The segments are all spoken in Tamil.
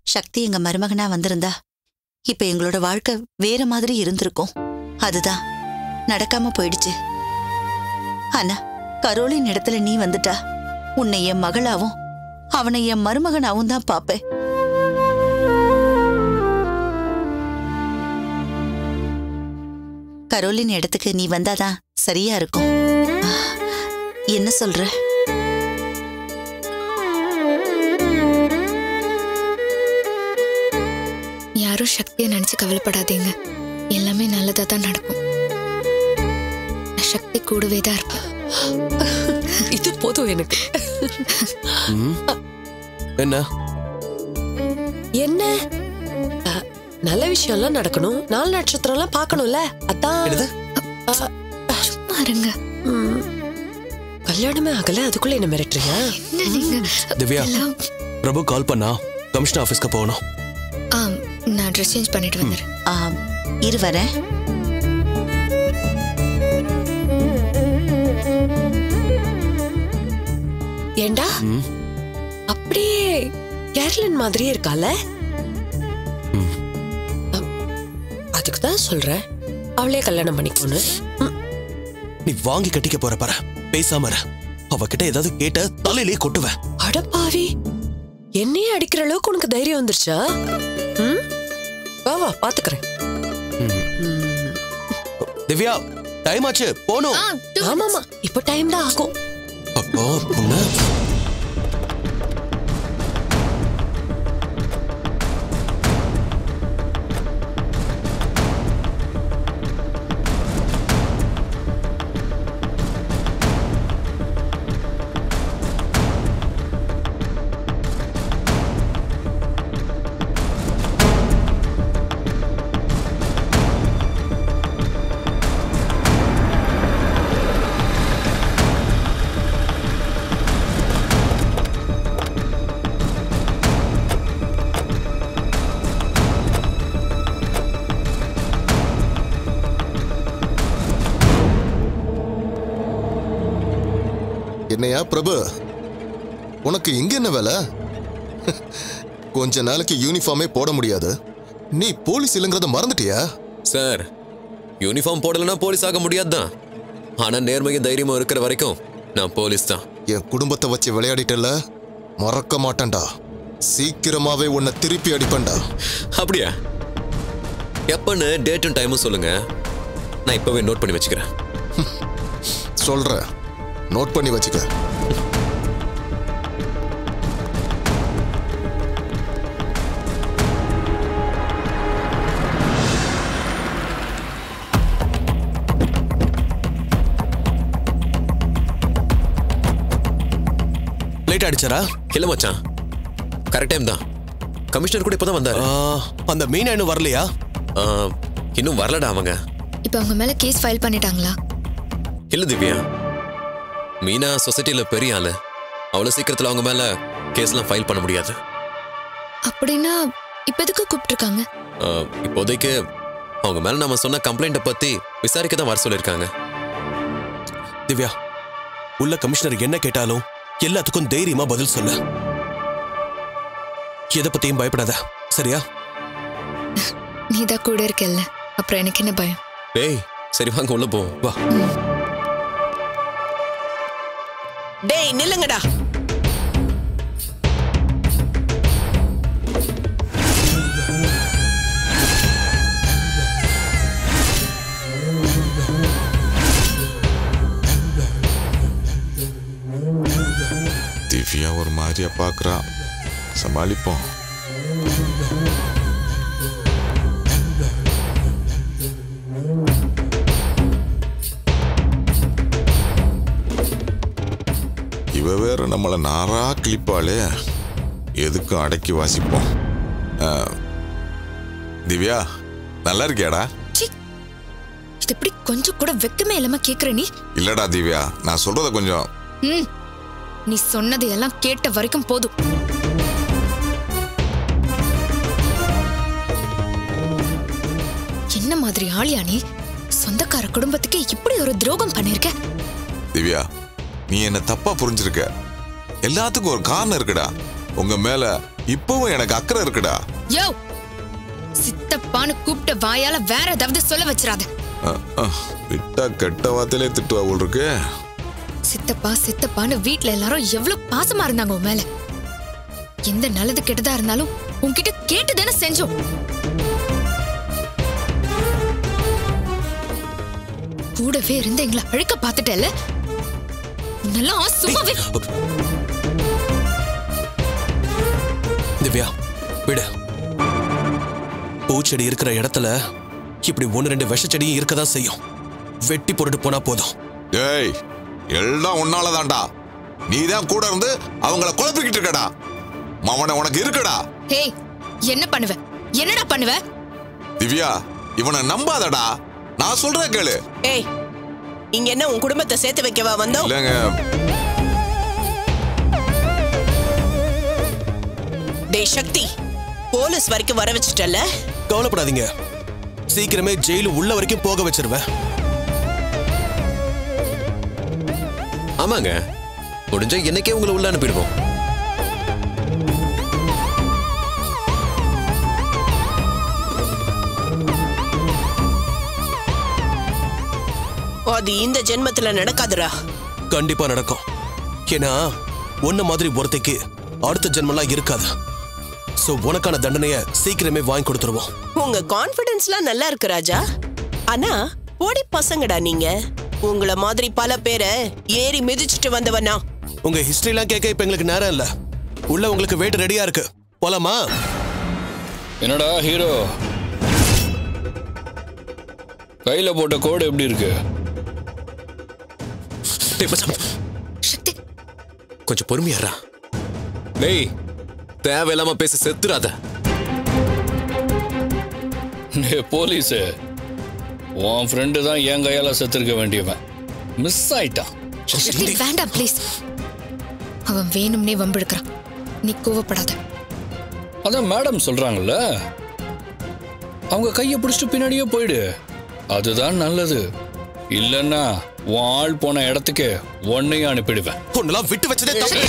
சக்தி எங்க மருமகனா வந்திருந்தா இப்ப எங்களோட வாழ்க்கை வேற மாதிரி இருந்திருக்கும் அதுதான் நடக்காம போயிடுச்சு ஆனா கரோலின் இடத்துல நீ வந்துட்டா உன்னை என் மகளாவும் அவனை என் மருமகனாவும் தான் பாப்பேன் கரோலின் இடத்துக்கு நீ வந்தாதான் சரியா இருக்கும் ஆ, என்ன சொல்ற யாரும் சக்தியை நினைச்சு கவலைப்படாதீங்க எல்லாமே நல்லதா தான் நடக்கும் நான் சக்தி கூடவே தான் இருப்பேன் இது போதும் எனக்கு ம். என்ன என்ன அ, நல்ல விஷயம்லாம் நடக்கணும் நாலு நட்சத்திரம்லாம் பார்க்கணும்ல அதான் என்னது சும்மா இருங்க ம். கல்யாணமே ஆகல அதுக்குள்ள என்ன மிரட்டுறீங்க என்ன நீங்க திவ்யா எல்லாம் பிரபு கால் பண்ணா கமிஷனர் ஆஃபீஸ்க்கு போகணும் ஆ நான் ட்ரெஸ் சேஞ்ச் பண்ணிட்டு வந்துடுறேன் ஆ, இரு வரேன் ஏண்டா ம். அப்படியே கேர்லின் மாதிரியே இருக்கால ம். அதுக்கு தான் சொல்றேன் அவளே கல்யாணம் பண்ணிக்கோன்னு ம். நீ வாங்கி கட்டிக்க போற பாரு பேசாம இரு அவகிட்ட ஏதாவது கேட்ட தலையிலே கொட்டுவேன் அடப்பாவி என்னையே அடிக்கிற அளவுக்கு உனக்கு தைரியம் வந்துருச்சா ம்? வா வா பாத்துக்கிறேன் ம். திவ்யா டைம் ஆச்சு போணும் ஆமாமா இப்ப டைம் தான் ஆகும் அப்பா பொண்ணு என்னையா பிரபு உனக்கு இங்க என்ன வேலை கொஞ்ச நாளைக்கு யூனிஃபார்மே போட முடியாது நீ போலீஸ் இல்லைங்கிறத மறந்துட்டியா சார் யூனிஃபார்ம் போடலைன்னா போலீஸ் ஆக முடியாதுதான் ஆனா நேர்மையும் தைரியமும் இருக்கிற வரைக்கும் நான் போலீஸ் தான் என் குடும்பத்தை வச்சு விளையாடிட்டல மறக்க மாட்டேன்டா சீக்கிரமாவே உன்னை திருப்பி அடிப்பேன்டா அப்படியா எப்பன்னு டேட்டும் டைமும் சொல்லுங்க நான் இப்பவே நோட் பண்ணி வச்சுக்கிறேன் சொல்றேன் நோட் பண்ணி வச்சுக்க லேட் ஆயிடுச்சாரா இல்ல மச்சான் கரெக்ட் டைம் தான் கமிஷனர் கூட இப்பதான் வந்தாரு ஆ, அந்த மீனா இன்னும் வரலையா ஆ, இன்னும் வரலடா அவங்க இப்போ அவங்க மேல கேஸ் ஃபைல் பண்ணிட்டாங்களா இல்ல திவ்யா மீனா சொசைட்டில பெரிய ஆளு அவ்வளவு சீக்கிரத்துல அவங்க மேல கேஸ்லாம் ஃபைல் பண்ண முடியாது அப்படின்னா இப்போ எதுக்கு கூப்பிட்டுருக்காங்க ஆ, இப்போதைக்கு அவங்க மேல நம்ம சொன்ன கம்ப்ளைண்ட்டை பத்தி விசாரிக்க தான் வர சொல்லியிருக்காங்க திவ்யா உள்ள கமிஷனர் என்ன கேட்டாலும் எல்லாத்துக்கும் தைரியமா பதில் சொல்லு எதை பத்தியும் பயப்படாத சரியா நீ தான் கூட இருக்கல்ல அப்புறம் எனக்கு என்ன பயம் டேய் சரி வாங்க உள்ள போவோம் வா டேய் நில்லுங்கடா திவ்யா ஒரு மாதிரியா பார்க்குறா சமாளிப்போம் இவ வேற நம்மளை நாரா கிளிப்பாளே எதுக்கும் அடக்கி வாசிப்போம் ஆ, திவ்யா நல்லா இருக்கியாடா சி இது எப்படி கொஞ்சம் கூட வெக்கமே இல்லாம கேக்குற நீ இல்லடா திவ்யா நான் சொல்றத கொஞ்சம் ம் நீ சொன்னது எல்லாம் கேட்ட வரைக்கும் போதும் என்ன மாதிரி ஆளியா நீ சொந்தக்கார குடும்பத்துக்கு இப்படி ஒரு துரோகம் பண்ணிருக்க திவ்யா நீ என்ன தப்பா புரிஞ்சிருக்க எல்லாத்துக்கும் ஒரு காரணம் இருக்குடா உங்க மேல இப்பவும் எனக்கு அக்கறை இருக்குடா யோ சித்தப்பான்னு கூப்பிட்ட வாயால வேற ஏதாவது சொல்ல வச்சிராத அஹ், அஹ், விட்டா கெட்ட வார்த்தையிலே திட்டுவா போல் இருக்கு சித்தப்பா சித்தப்பான்னு வீட்ல எல்லாரும் எவ்வளவு பாசமா இருந்தாங்க உன் மேல எந்த நல்லது கெட்டதா இருந்தாலும் உன்கிட்ட கேட்டு தானே செஞ்சோம் கூடவே இருந்து எங்களை அழுக்க பார்த்துட்டல உன்னெல்லாம் சும்மாவே திவ்யா விடு பூச்செடி இருக்கிற இடத்துல இப்படி ஒன்று ரெண்டு விஷச்செடியும் இருக்க தான் செய்யும் வெட்டி போட்டுட்டு போனா போதும் ஏய் எல்லாம் உன்னாலதான்டா நீ தான் கூட இருந்து அவங்கள குழப்பிக்கிட்டு இருக்கடா மவனை உனக்கு இருக்குடா ஹேய் என்ன பண்ணுவ என்னடா பண்ணுவ திவ்யா இவனை நம்பாதடா நான் சொல்றேன் கேளு ஏய் இங்க என்ன உன் குடும்பத்தை சேர்த்து வைக்கவா வந்தோம் இல்லைங்க டேய் சக்தி போலீஸ் வரைக்கும் வர வச்சுட்டல கவலைப்படாதீங்க சீக்கிரமே ஜெயிலு உள்ள வரைக்கும் போக வச்சிருவேன் ஆமாங்க முடிஞ்சா என்னைக்கே உங்களை உள்ள அனுப்பிடுவோம் அது இந்த ஜென்மத்துல நடக்காதுடா கண்டிப்பா நடக்கும் ஏன்னா உன்ன மாதிரி ஒருத்தைக்கு அடுத்த ஜென்மலாம் இருக்காது சோ உனக்கான தண்டனைய சீக்கிரமே வாங்கி கொடுத்துருவோம் உங்க கான்பிடன்ஸ்லாம் நல்லா இருக்கு ராஜா ஆனா போடி பசங்கடா நீங்க உங்கள மாதிரி பல பேரை ஏறி மிதிச்சிட்டு வந்தவனா உங்க ஹிஸ்டரிலாம் கேட்க இப்ப எங்களுக்கு நேரம் இல்ல உள்ள உங்களுக்கு வெயிட் ரெடியா இருக்கு போலாமா என்னடா ஹீரோ கையில போட்ட கோடு எப்படி இருக்கு டேய், மச்சான், சக்தி கொஞ்சம் பொறுமையாரா டேய் தேவையில்லாம பேசி செத்துறாத டே போலீஸு உன் ஃப்ரெண்டு தான் என் கையால செத்துருக்க வேண்டியவன் மிஸ் ஆயிட்டான் சக்தி வேண்டாம் ப்ளீஸ் அவன் வேணும்னே வம்பிழுக்கிறான் நீ கோவப்படாத அதான் மேடம் சொல்றாங்கல்ல அவங்க கையை பிடிச்சிட்டு பின்னாடியே போயிடு அதுதான் நல்லது இல்லைன்னா உன் ஆள் போன இடத்துக்கு உன்னையும் அனுப்பிடுவேன் பொண்ணெல்லாம் விட்டு வச்சதே தப்பு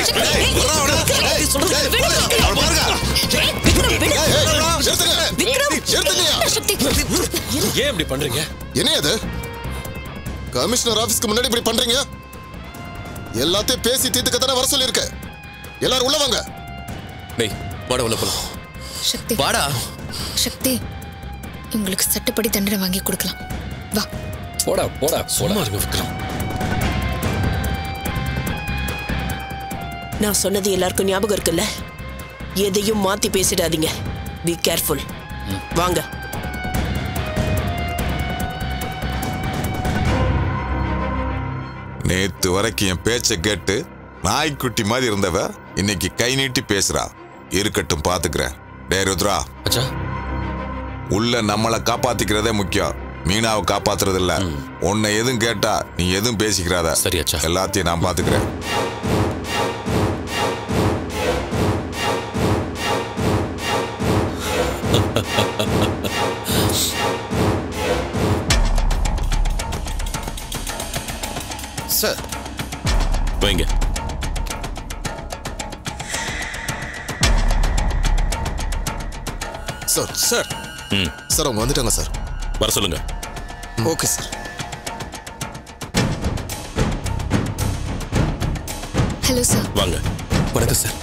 சக்தி ஏன் இப்படி பண்றீங்க என்ன அது கமிஷனர் ஆபீஸ்க்கு முன்னாடி இப்படி பண்றீங்க எல்லாத்தையும் பேசி தீர்த்துக்க தானே வர சொல்லியிருக்க எல்லாரும் உள்ள வாங்க டேய் வாடா உள்ள போலாம் சக்தி வாடா சக்தி உங்களுக்கு சட்டப்படி தண்டனை வாங்கி கொடுக்கலாம் வா போடா போடா போடா சும்மா இருங்க விக்ரம் நான் சொன்னது எல்லாருக்கும் ஞாபகம் இருக்குல்ல எதையும் மாத்தி பேசிடாதீங்க பி கேர்ஃபுல் வாங்க நேத்து வரைக்கும் என் பேச்சை கேட்டு நாய்க்குட்டி மாதிரி இருந்தவ இன்னைக்கு கை நீட்டி பேசுறா இருக்கட்டும் பாத்துக்கிறேன் டே ருத்ரா அச்சா உள்ள நம்மளை காப்பாத்திக்கிறதே முக்கியம் மீனாவை காப்பாத்துறது இல்ல உன்னை எதுவும் கேட்டா நீ எதுவும் பேசிக்கிறாத சரி, அச்சா. எல்லாத்தையும் நான் பாத்துக்கிறேன் சார் வைங்க சார் சார் ம் சார் அவங்க வந்துட்டாங்க சார் வர சொல்லுங்க ஓகே சார் ஹலோ சார் வாங்க வணக்கம் sir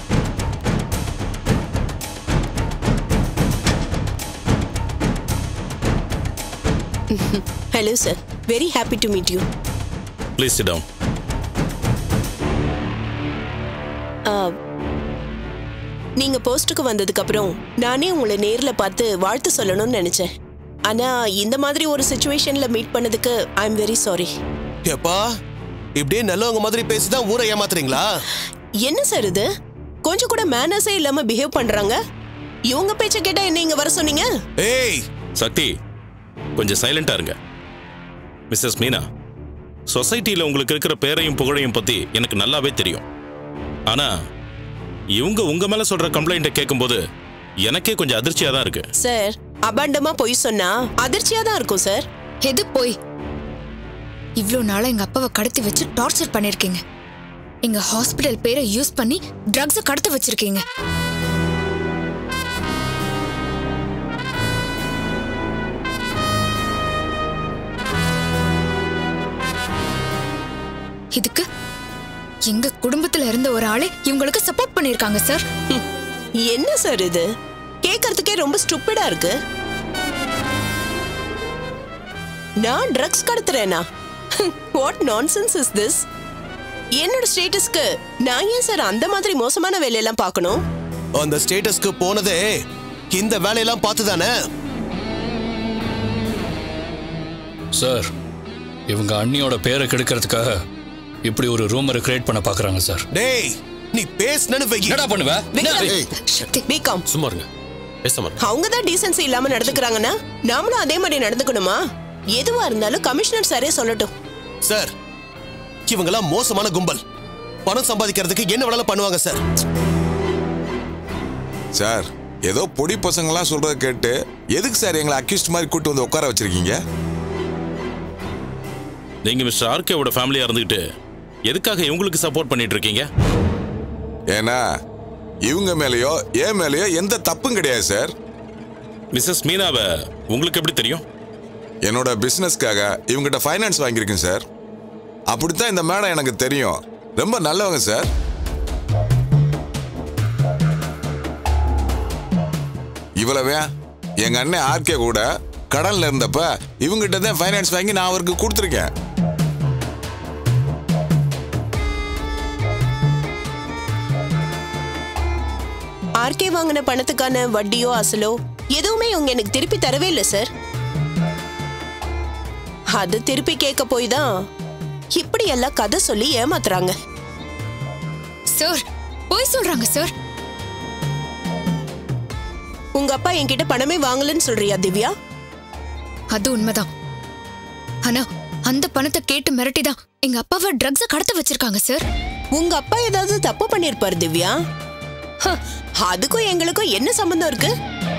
hello sir very happy to meet you please sit down நீங்க போஸ்டுக்கு வந்ததுக்கு அப்புறம் நானே உங்களை நேர்ல பார்த்து வாழ்த்து சொல்லணும்னு நினைச்சேன் ஆனா இந்த மாதிரி ஒரு சுச்சுவேஷன்ல மீட் பண்ணதுக்கு ஐ எம் வெரி சாரி எப்பா இப்படியே நல்லவங்க மாதிரி பேசிதான் ஊரை ஏமாத்துறீங்களா என்ன சார் இது கொஞ்சம் கூட மேனஸே இல்லாம பிஹேவ் பண்றாங்க இவங்க பேச்ச கேட்டா என்ன இங்க வர சொன்னீங்க ஏய் சக்தி கொஞ்சம் சைலண்டா இருங்க மிஸ்ஸஸ் மீனா சொசைட்டியில் உங்களுக்கு இருக்கிற பேரையும் புகழையும் பத்தி எனக்கு நல்லாவே தெரியும் ஆனா இவங்க உங்க மேல சொல்ற கம்ப்ளைண்ட்டை கேட்கும்போது எனக்கே கொஞ்சம் அதிர்ச்சியா தான் இருக்கு சார் அபாண்டமா பொய் சொன்னா அதிர்ச்சியா தான் இருக்கும் சார் எது போய் இவ்ளோ நாளா எங்க அப்பாவை கடத்தி வச்சு டார்ச்சர் பண்ணிருக்கீங்க எங்க ஹாஸ்பிடல் பேரை யூஸ் பண்ணி ட்ரக்ஸ கடத்த வச்சிருக்கீங்க இதுக்கு எங்க குடும்பத்துல இருந்த ஒரு ஆளே இவங்களுக்கு சப்போர்ட் பண்ணிருக்காங்க சார் என்ன சார் இது கேட்கறதுக்கே ரொம்ப ஸ்டூப்பிடா இருக்கு நான் ட்ரக்ஸ் கடத்துறேனா வாட் நான்சென்ஸ் இஸ் திஸ் என்னோட ஸ்டேட்டஸ்க்கு நான் ஏன் சார் அந்த மாதிரி மோசமான வேலையெல்லாம் பார்க்கணும் அந்த ஸ்டேட்டஸ்க்கு போனதே இந்த வேலையெல்லாம் பார்த்து தானே சார் இவங்க அண்ணியோட பேரை கெடுக்கிறதுக்காக இப்படி ஒரு ரூமரை கிரியேட் பண்ண பார்க்கறாங்க சார் டேய் நீ பேசுனு வெயி என்னடா பண்ணுவ ஏய் சக்தி பிகாம் சும்மா இருங்க பேசாம இருங்க. அவங்க தான் டீசன்சி இல்லாம நடந்துக்கிறாங்கன்னா நாமளும் அதே மாதிரி நடந்துக்கணுமா எதுவா இருந்தாலும் கமிஷனர் சாரே சொல்லட்டும் சார் இவங்கெல்லாம் மோசமான கும்பல் பணம் சம்பாதிக்கிறதுக்கு என்ன வேணாலும் பண்ணுவாங்க சார் சார் ஏதோ பொடி பசங்களாம் சொல்றத கேட்டு எதுக்கு சார் எங்களை அக்யூஸ்ட் மாதிரி கூட்டு வந்து உட்கார வச்சிருக்கீங்க நீங்க மிஸ்டர் ஆர்கேவோட ஃபேமிலியா இருந்துகிட்டு எதுக்காக இவங்களுக்கு சப்போர்ட் பண்ணிட்டு இருக்கீங்க ஏன்னா இவங்க மேலேயோ என் மேலேயோ எந்த தப்பும் கிடையாது சார் மிஸ்ஸஸ் மீனாவை உங்களுக்கு எப்படி தெரியும் என்னோட பிசினஸ்க்காக இவங்ககிட்ட ஃபைனான்ஸ் வாங்கியிருக்கேன் சார் அப்படித்தான் இந்த மேடம் எனக்கு தெரியும் ரொம்ப நல்லவங்க சார் இவ்வளவே எங்க அண்ணன் ஆர்கே கூட கடன்ல இருந்தப்ப இவங்ககிட்ட தான் ஃபைனான்ஸ் வாங்கி நான் அவருக்கு கொடுத்துருக்கேன் ஆர்கே வாங்கின பணத்துக்கான வட்டியோ அசலோ எதுவுமே இவங்க எனக்கு திருப்பி தரவே இல்லை சார் அது திருப்பி கேட்க போய் தான் இப்படி எல்லாம் கதை சொல்லி ஏமாத்துறாங்க சார் போய் சொல்றாங்க சார் உங்க அப்பா என்கிட்ட பணமே வாங்கலன்னு சொல்றியா திவ்யா அது உண்மைதான் ஆனா அந்த பணத்தை கேட்டு மிரட்டி தான் எங்க அப்பாவை ட்ரக்ஸ கடத்த வச்சிருக்காங்க சார் உங்க அப்பா ஏதாவது தப்பு பண்ணிருப்பாரு திவ்யா ஹ, அதுக்கும் எங்களுக்கும் என்ன சம்பந்தம் இருக்கு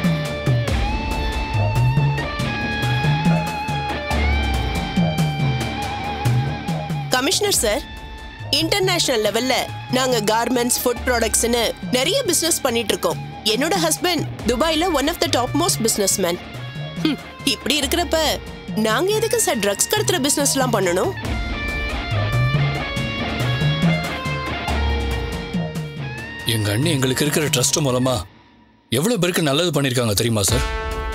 கமிஷனர் சார் இன்டர்நேஷனல் லெவல்ல நாங்க கார்மெண்ட்ஸ் ஃபுட் ப்ராடக்ட்ஸ்னு நிறைய பிசினஸ் பண்ணிட்டு இருக்கோம் என்னோட ஹஸ்பண்ட் துபாயில one of the top most businessman இப்படி இருக்கிறப்ப நாங்க எதுக்கு சார் ட்ரக்ஸ் கடத்துற பிசினஸ்லாம் பண்ணணும் எங்க அண்ணி எங்களுக்கு இருக்கிற ட்ரஸ்ட் மூலமா எவ்வளவு பேருக்கு நல்லது பண்ணிருக்காங்க தெரியுமா சார்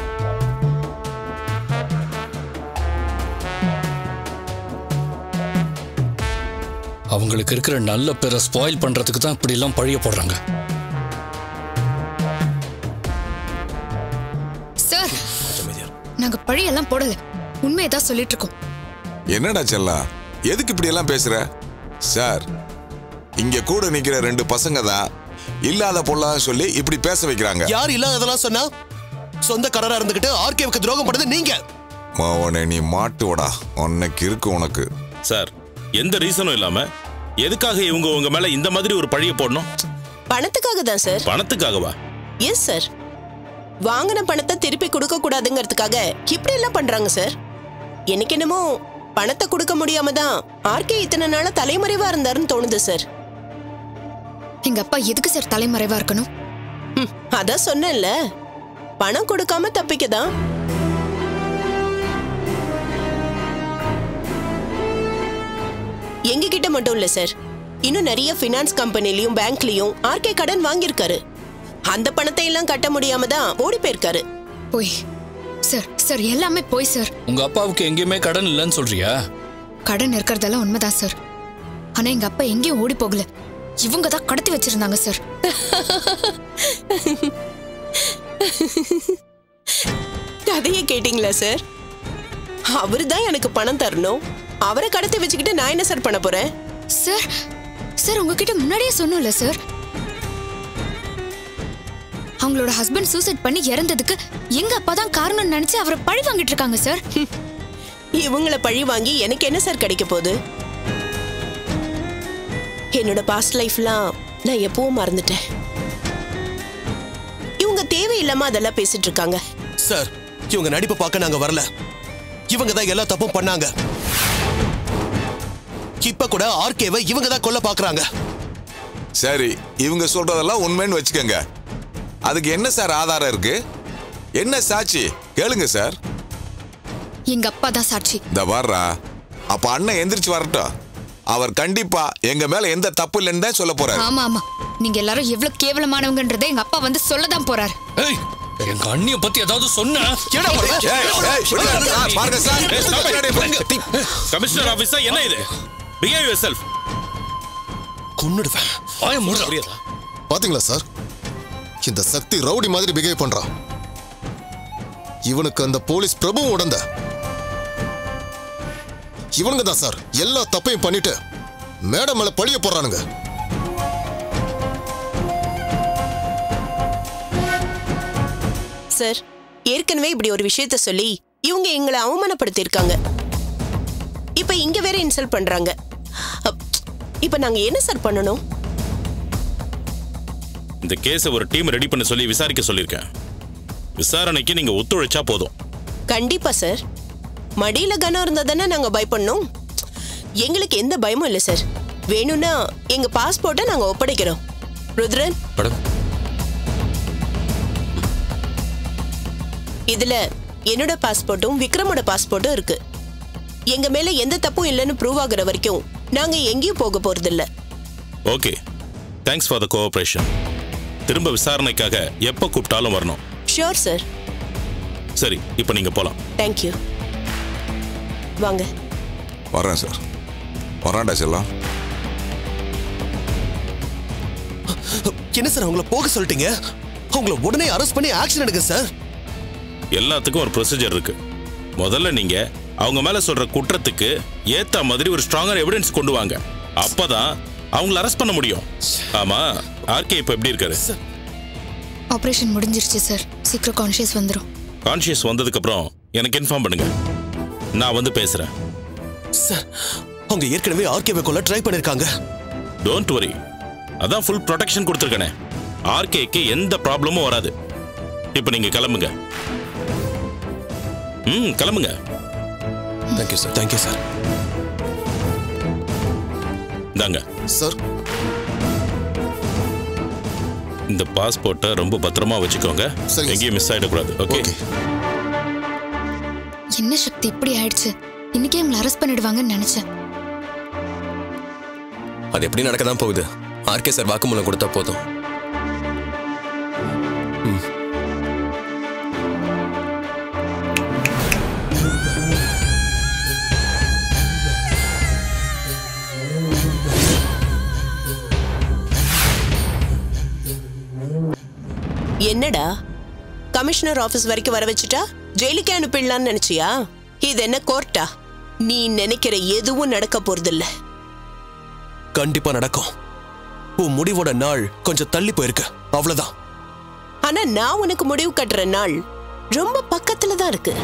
அவங்களுக்கு இருக்கிற நல்ல பேரை ஸ்பாயில் பண்றதுக்கு தான் இப்படி எல்லாம் பழிய போடுறாங்க சார் நாங்க பழியெல்லாம் போடல உண்மையை தான் சொல்லிட்டு இருக்கோம் என்னடா செல்லா எதுக்கு இப்படி எல்லாம் பேசுற சார் இங்க கூட நிக்கிற ரெண்டு பசங்க தான் இல்லாத பொல்லாத சொல்லி இப்படி பேச வைக்கிறாங்க யார் இல்லாததெல்லாம் சொன்னா சொந்த கடரா இருந்துகிட்டு ஆர்கேவுக்கு துரோகம் பண்ணது நீங்க உன்னை நீ மாட்டுவடா உனக்கு இருக்கு உனக்கு சார் எந்த ரீசனும் இல்லாம எதுக்காக இவங்க உங்க மேல இந்த மாதிரி ஒரு பழிய போடணும் பணத்துக்காக தான் சார் பணத்துக்காகவா எஸ் சார் வாங்கின பணத்தை திருப்பி கொடுக்க கூடாதுங்கிறதுக்காக இப்படி எல்லாம் பண்றாங்க சார் எனக்கு என்னமோ பணத்தை கொடுக்க முடியாம தான் ஆர்கே இத்தனை நாளா தலைமறைவா இருந்தாருன்னு தோணுது சார் எங்க அப்பா எதுக்கு சார் தலைமறைவா இருக்கணும் ம், அதான் சொன்னேன்ல பணம் கொடுக்காம தப்பிக்கதான் எங்க கிட்ட மட்டும் இல்ல சார் இன்னும் நிறைய ஃபினான்ஸ் கம்பெனிலயும் பேங்க்லயும் ஆர்கே கடன் வாங்கியிருக்காரு அந்த பணத்தை எல்லாம் கட்ட முடியாம தான் ஓடி போயிருக்காரு போய் சார் சார் எல்லாமே போய் சார் உங்க அப்பாவுக்கு எங்கேயுமே கடன் இல்லைன்னு சொல்றியா கடன் இருக்கிறதெல்லாம் உண்மைதான் சார் ஆனா எங்க அப்பா எங்கேயும் ஓடி போகல இவங்க தான் கடத்தி வச்சிருந்தாங்க சார் கதையை கேட்டிங்களா சார் அவரு தான் எனக்கு பணம் தரணும் அவரை கடத்தி வச்சுக்கிட்டு நான் என்ன சார் பண்ண போறேன் சார் சார் உங்ககிட்ட முன்னாடியே சொன்னோம்ல சார் அவங்களோட ஹஸ்பண்ட் சூசைட் பண்ணி இறந்ததுக்கு எங்க அப்பா தான் காரணம் நினைச்சு அவரை பழி வாங்கிட்டு இருக்காங்க சார் இவங்கள பழி வாங்கி எனக்கு என்ன சார் கிடைக்க போகுது என்னோட பாஸ்ட் லைஃப்லாம் நான் எப்பவும் மறந்துட்டேன் இவங்க தேவையில்லாம அதெல்லாம் பேசிட்டு இருக்காங்க சார் இவங்க நடிப்பை பார்க்க நாங்க வரல இவங்க தான் எல்லா தப்பும் பண்ணாங்க இப்ப கூட ஆர்கேவை இவங்க தான் கொல்ல பாக்குறாங்க சரி இவங்க சொல்றதெல்லாம் உண்மைன்னு வச்சுக்கோங்க அதுக்கு என்ன சார் ஆதாரம் இருக்கு என்ன சாட்சி கேளுங்க சார் எங்க அப்பா தான் சாட்சி இந்த வர்றா அப்ப அண்ணன் எந்திரிச்சு வரட்டும் அவர் கண்டிப்பா எங்க மேல எந்த தப்பு இல்லைன்னு தான் சொல்ல போறாரு ஆமா ஆமா நீங்க எல்லாரும் எவ்வளவு கேவலமானவங்கன்றதை எங்க அப்பா வந்து சொல்லதான் போறாரு ஏய் எங்க அண்ணிய பத்தி ஏதாவது சொன்ன ஏடா போற? ஏய், ஏய், விடுங்க சார், பாருங்க சார். ஏய், stop it. பின்னாடி போங்க. கமிஷனர் ஆபீஸா என்ன இது பிஹேவ் யுவர் செல்ஃப் கொன்னுடுவேன் ஆய முடுறா புரியுதா பாத்தீங்களா சார் இந்த சக்தி ரவுடி மாதிரி பிஹேவ் பண்றான் இவனுக்கு அந்த போலீஸ் பிரபுவும் உடந்த இவனுங்க தான் சார் எல்லா தப்பையும் பண்ணிட்டு மேடம் மேல பழிய போடுறானுங்க சார் ஏற்கனவே இப்படி ஒரு விஷயத்த சொல்லி இவங்க எங்களை அவமானப்படுத்தியிருக்காங்க இப்ப இங்க வேற இன்சல்ட் பண்றாங்க அப், இப்ப நாங்க என்ன சார் பண்ணணும் இந்த கேஸை ஒரு டீம் ரெடி பண்ண சொல்லி விசாரிக்க சொல்லியிருக்கேன் விசாரணைக்கு நீங்க ஒத்துழைச்சா போதும் கண்டிப்பா சார் மடியில கனம் இருந்தா தானே நாங்க பயப்படணும் எங்களுக்கு எந்த பயமும் இல்லை சார் வேணும்னா எங்க பாஸ்போர்ட்டை நாங்க ஒப்படைக்கிறோம் ருத்ரன் மேடம் இதுல என்னோட பாஸ்போர்ட்டும் விக்ரமோட பாஸ்போர்ட்டும் இருக்கு எங்க மேல எந்த தப்பும் இல்லைன்னு ப்ரூவ் ஆகுற வரைக்கும் நாங்க எங்கேயும் போக போறதில்ல okay thanks for the cooperation திரும்ப விசாரணைக்காக எப்போ கூப்பிட்டாலும் வரணும் ஷியோர் சார் சரி இப்போ நீங்க போலாம் தேங்க்யூ வாங்க வர்றேன் சார் வரான்டா செல்லம் என்ன சார் அவங்கள போக சொல்லிட்டீங்க அவங்கள உடனே அரெஸ்ட் பண்ணி ஆக்ஷன் எடுங்க சார் எல்லாத்துக்கும் ஒரு ப்ரொசீஜர் இருக்கு முதல்ல நீங்க அவங்க மேல சொல்ற குற்றத்துக்கு ஏத்த மாதிரி ஒரு ஸ்ட்ராங்கர் எவிடன்ஸ் கொண்டு வாங்க அப்பதான் அவங்கள அரெஸ்ட் பண்ண முடியும் ஆமா ஆர்கே இப்போ எப்படி இருக்காரு ஆபரேஷன் முடிஞ்சிருச்சு சார் சீக்கிரம் கான்ஷியஸ் வந்துரும் கான்ஷியஸ் வந்ததுக்கு அப்புறம் எனக்கு இன்ஃபார்ம் பண்ணுங்க நான் வந்து பேசுறேன் சார் அவங்க ஏற்கனவே ஆர்கேவை கொல்ல ட்ரை பண்ணிருக்காங்க டோன்ட் வரி அதான் ஃபுல் ப்ரொடெக்ஷன் கொடுத்துருக்கனே ஆர்கேக்கு எந்த ப்ராப்ளமும் வராது இப்போ நீங்க கிளம்புங்க ம் கிளம்புங்க தேங்க்யூ சார் தேங்க்யூ சார் இந்தாங்க சார் இந்த பாஸ்போர்ட்டை ரொம்ப பத்திரமா வச்சுக்கோங்க சரிங்க எங்கேயும் மிஸ் ஆயிடக்கூடாது ஓகே ஓகே என்ன சக்தி இப்படி ஆயிடுச்சு இன்னைக்கே எங்களை அரெஸ்ட் பண்ணிடுவாங்கன்னு நினைச்சேன் அது எப்படி நடக்க தான் போகுது ஆர்கே சார் வாக்குமூலம் கொடுத்தா போதும் என்னடா கமிஷனர் ஆபீஸ் வரைக்கும் வர வச்சுட்டா ஜெயிலுக்கே அனுப்பிடலாம்னு நினைச்சியா இது என்ன கோர்ட்டா நீ நினைக்கிற எதுவும் நடக்க போறதில்ல கண்டிப்பா நடக்கும் உன் முடிவோட நாள் கொஞ்சம் தள்ளி போயிருக்கு அவ்வளவுதான் ஆனா நான் உனக்கு முடிவு கட்டுற நாள் ரொம்ப பக்கத்துல தான் இருக்கு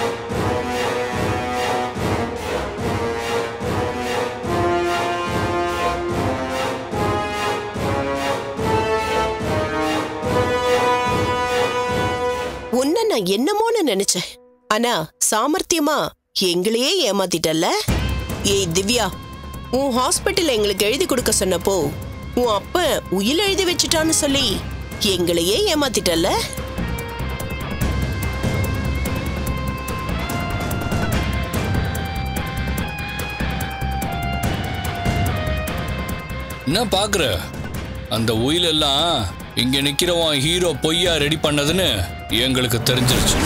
உன்னை நான் என்னமோன்னு நினைச்சேன் ஆனா சாமர்த்தியமா எங்களையே ஏமாத்திட்டல்ல ஏய் திவ்யா உன் ஹாஸ்பிட்டல் எங்களுக்கு எழுதி கொடுக்க சொன்னப்போ உன் அப்ப உயில் எழுதி வச்சுட்டான்னு சொல்லி எங்களையே ஏமாத்திட்டல்ல என்ன பாக்குற அந்த உயில் எல்லாம் இங்க நிக்கிறவன் ஹீரோ பொய்யா ரெடி பண்ணதுன்னு எங்களுக்கு தெரிஞ்சிருச்சு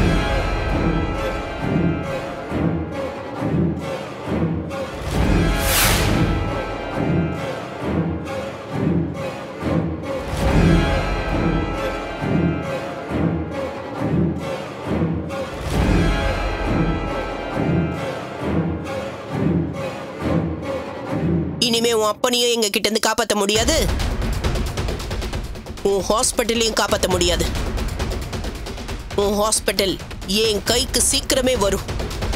இனிமே உன் அப்பனையும் எங்க கிட்ட இருந்து காப்பாத்த முடியாது உன் ஹாஸ்பிட்டலையும் காப்பாத்த முடியாது உன் ஹாஸ்பிட்டல் என் கைக்கு சீக்கிரமே வரும்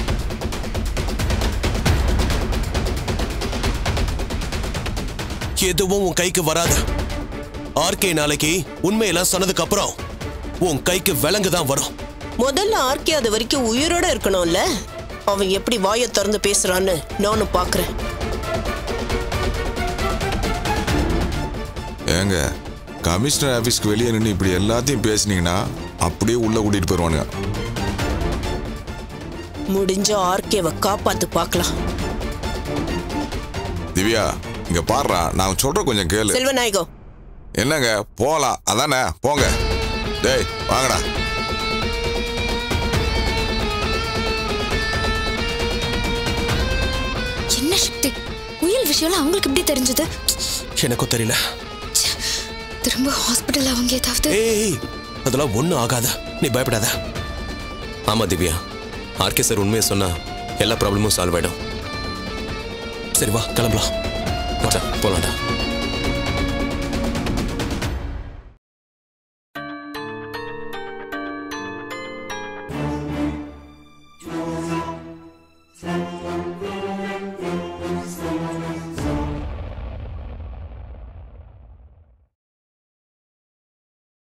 எதுவும் உன் கைக்கு வராது ஆர்கே நாளைக்கு உண்மையெல்லாம் சொன்னதுக்கு அப்புறம் உன் கைக்கு விலங்கு தான் வரும் முதல்ல ஆர்கே அது வரைக்கும் உயிரோட இருக்கணும்ல அவன் எப்படி வாயை திறந்து பேசுறான்னு நானும் பாக்குறேன் ஏங்க கமிஷனர் ஆஃபீஸ்க்கு வெளியே நின்று இப்படி எல்லாத்தையும் பேசுனீங்கன்னா அப்படியே உள்ள கூட்டிட்டு போயிடுவானுங்க முடிஞ்ச ஆர்கேவை காப்பாத்து பார்க்கலாம் திவ்யா இங்க பாடுறா நான் சொல்ற கொஞ்சம் கேளு செல்வநாயகம் என்னங்க போகலாம் அதானே போங்க டேய் வாங்கடா என்ன சக்தி புயல் விஷயம்லாம் அவங்களுக்கு எப்படி தெரிஞ்சது எனக்கும் தெரியல திரும்ப ஹாஸ்பிட்டல் அவங்க ஏதாவது ஏய் ஏய், அதெல்லாம் ஒண்ணும் ஆகாத நீ பயப்படாத ஆமா திவ்யா ஆர்கே சார் உண்மையை சொன்னா எல்லா ப்ராப்ளமும் சால்வ் ஆயிடும் சரி வா கிளம்பலாம் வாடா, போலாம்டா